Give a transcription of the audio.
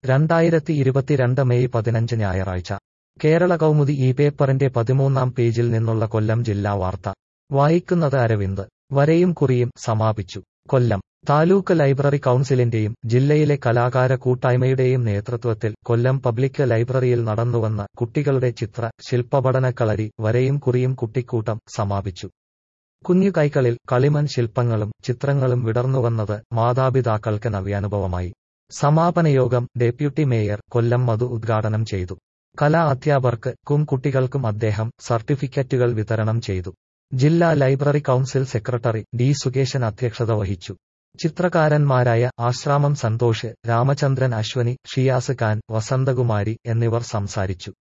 രണ്ടായിരത്തി ഇരുപത്തിരണ്ട് മെയ് പതിനഞ്ച് ഞായറാഴ്ച കേരള കൗമുദി ഈ പേപ്പറിന്റെ പതിമൂന്നാം പേജിൽ നിന്നുള്ള കൊല്ലം ജില്ലാ വാർത്ത വായിക്കുന്നത് അരവിന്ദ് വരയും കുറിയും സമാപിച്ചു കൊല്ലം താലൂക്ക് ലൈബ്രറി കൗൺസിലിന്റെയും ജില്ലയിലെ കലാകാര കൂട്ടായ്മയുടെയും നേതൃത്വത്തിൽ കൊല്ലം പബ്ലിക് ലൈബ്രറിയിൽ നടന്നുവന്ന കുട്ടികളുടെ ചിത്ര ശില്പപഠന കളരി വരയും കുറിയും കുട്ടിക്കൂട്ടം സമാപിച്ചു കുഞ്ഞു കൈകളിൽ കളിമൺ ശില്പങ്ങളും ചിത്രങ്ങളും വിടർന്നുവന്നത് മാതാപിതാക്കൾക്ക് നവ്യാനുഭവമായി സമാപനയോഗം ഡെപ്യൂട്ടി മേയർ കൊല്ലം മധു ഉദ്ഘാടനം ചെയ്തു കലാ അധ്യാപകർക്ക് കും കുട്ടികൾക്കും അദ്ദേഹം സർട്ടിഫിക്കറ്റുകൾ വിതരണം ചെയ്തു ജില്ലാ library council secretary D Sukeshan അധ്യക്ഷത വഹിച്ചു ചിത്രകാരന്മാരായ ആശ്രാമം സന്തോഷ് രാമചന്ദ്രൻ അശ്വനി ഷിയാസ് ഖാൻ വസന്തകുമാരി എന്നിവർ സംസാരിച്ചു